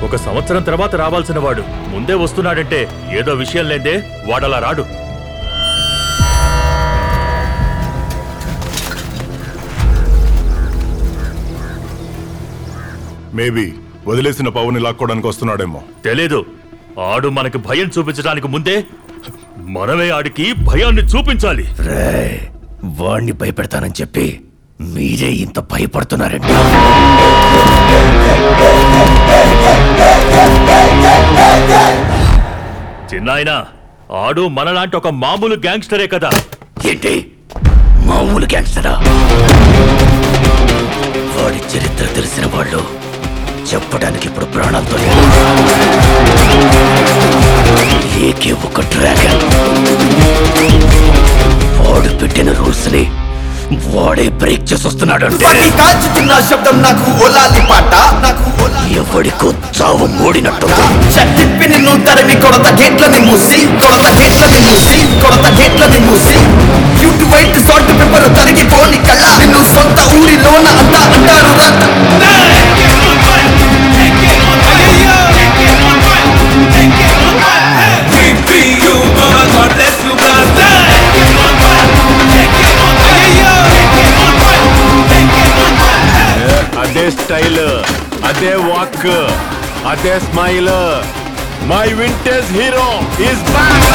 ఒక సంవత్సరం తర్వాత రావాల్సిన వాడు ముందే వస్తున్నాడంటే ఏదో విషయం లేదే వాడలా రాడు మేబీ వదిలేసిన పవన్ లాక్కోవడానికి వస్తున్నాడేమో తెలీదు ఆడు మనకి భయం చూపించడానికి ముందే మనమే ఆడికి భయాన్ని చూపించాలి రేయ్, వాణ్ణి భయపెడతానని చెప్పి మీరే ఇంత భయపడుతున్నారండి చిన్నాయన ఆడు మనలాంటి ఒక మామూలు గ్యాంగ్స్టరే కదా ఏంటి మామూలు గ్యాంగ్స్టరా వాడి చరిత్ర తెలిసిన వాళ్ళు చెప్పడానికి ఇప్పుడు ప్రాణాలతో లేరు ఏకే ఒక డ్రాగన్ వాడు పెట్టిన రూల్స్ ని వాడే బ్రేక్ చేసి వస్తున్నాడు తుపాకీ కాల్చుతున్న శబ్దం నాకు ఓలాలి పాట నాకు ఓలాలి ఎవడికో చావు మూడినట్టు తిప్పి నిన్ను తరిమి కొడత గేట్లని మూసి కొడత గేట్లని మూసి కొడత గేట్లని మూసి క్యూట్ వైట్ సాల్ట్ పేపర్ తరిగి పోని కళ్ళ నిన్ను సొంత ఊరిలోన అంతా అంటారు రత్త అదే స్టైల్ అదే వాక్ అదే smile my vintage hero is back